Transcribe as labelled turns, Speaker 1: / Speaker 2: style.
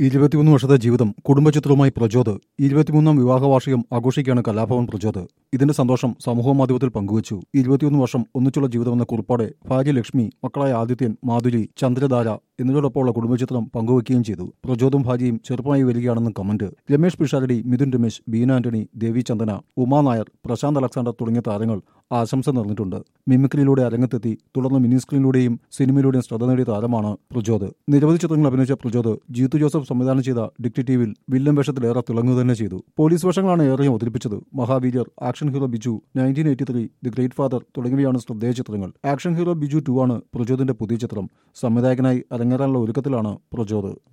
Speaker 1: ഇരുപത്തിമൂന്ന് വർഷത്തെ ജീവിതം കുടുംബചിത്രവുമായി പ്രചോദ് ഇരുപത്തിമൂന്നാം വിവാഹ വാർഷികം ആഘോഷിക്കുകയാണ് കലാഭവൻ പ്രചോദ് ഇതിന്റെ സന്തോഷം സമൂഹ മാധ്യമത്തിൽ പങ്കുവച്ചു ഇരുപത്തിയൊന്ന് വർഷം ഒന്നിച്ചുള്ള ജീവിതമെന്ന കുറിപ്പോടെ ഭാര്യ ലക്ഷ്മി മക്കളായ ആദിത്യൻ മാധുരി ചന്ദ്രധാര എന്നിവരോടൊപ്പമുള്ള കുടുംബചിത്രം പങ്കുവയ്ക്കുകയും ചെയ്തു പ്രചോദും ഭാര്യയും ചെറുപ്പമായി വരികയാണെന്നും കമന്റ് രമേഷ് പിഷാരടി മിഥുൻ രമേശ് ബീന ആന്റണി ദേവി ചന്ദന ഉമാ നായർ പ്രശാന്ത് അലക്സാണ്ടർ തുടങ്ങിയ താരങ്ങൾ ആശംസ നേർന്നിട്ടുണ്ട് മിമിക്രിയിലൂടെ അരങ്ങത്തെത്തി തുടർന്ന് മിനി സ്ക്രീനിലൂടെയും സിനിമയിലൂടെയും ശ്രദ്ധ നേടിയ താരമാണ് പ്രചോദ് നിരവധി ചിത്രങ്ങൾ അഭിനയിച്ച പ്രചോദ് ജീത്തു ജോസഫ് സംവിധാനം ചെയ്ത ഡിക്റ്റേറ്റീവിൽ വില്ലൻ വേഷത്തിലേറെ തിളങ്ങുക തന്നെ ചെയ്തു പോലീസ് വേഷങ്ങളാണ് ഏറെയും അവതരിപ്പിച്ചത് Mahaveeryar action hero Biju nineteen eighty three the great father തുടങ്ങിയവയാണ് ശ്രദ്ധേയ ചിത്രങ്ങൾ ആക്ഷൻ ഹീറോ ബിജു ടു ആണ് പ്രചോദിന്റെ പുതിയ ചിത്രം സംവിധായകനായി അരങ്ങേറാനുള്ള ഒരുക്കത്തിലാണ് പ്രചോദ്